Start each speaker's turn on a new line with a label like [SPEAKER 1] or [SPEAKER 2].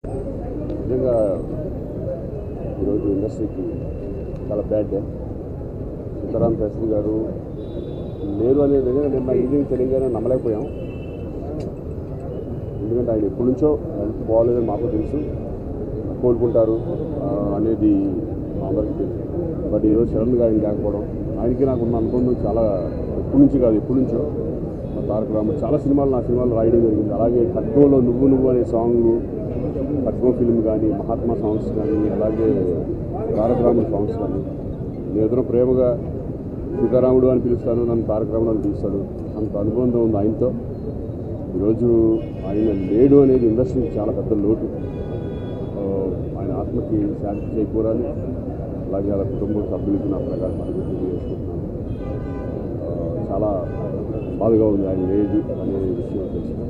[SPEAKER 1] నిజంగా ఈరోజు ఇండస్ట్రీకి చాలా బ్యాడ్ డే సీతారాం శాస్త్రి గారు లేరు అనేది నిజంగా నేను నాకు ఇది తెలియగానే నమ్మలేకపోయాం ఎందుకంటే ఆయన ఎప్పటి నుంచో హెల్త్ బాగాలేదని మాకు తెలుసు కోలుకుంటారు ఆ, అనేది మా అందరికీ తెలుసు బట్ ఈరోజు సడన్గా ఆయన లేకపోవడం ఆయనకి నాకు ఉన్న అనుబంధం చాలా ఎప్పటి నుంచి కాదు ఎప్పటి నుంచో మా తారక రామ చాలా సినిమాలు నా సినిమాలు రాయడం జరిగింది అలాగే ఖడ్గంలో నువ్వు నువ్వు అనే సాంగ్ ఖడ్గం ఫిల్మ్ కానీ మహాత్మా సాంగ్స్ కానీ అలాగే తారక రాముడు సాంగ్స్ కానీ నేను ఎదురు ప్రేమగా సీతారాముడు అని పిలుస్తాను నన్ను తారక రాముడు అని పిలుస్తాడు అంత అనుబంధం ఉంది ఆయనతో ఈరోజు ఆయన లేడు అనేది ఇండస్ట్రీకి చాలా పెద్ద లోటు ఆ, ఆయన ఆత్మకి శాంతి చేకూరాలి అలాగే వాళ్ళ కుటుంబ సభ్యులకి నా ప్రకారం తెలియజేసుకుంటున్నాను ఆ, చాలా బాధగా ఉంది ఆయన లేదు అనే విషయం తెలుసు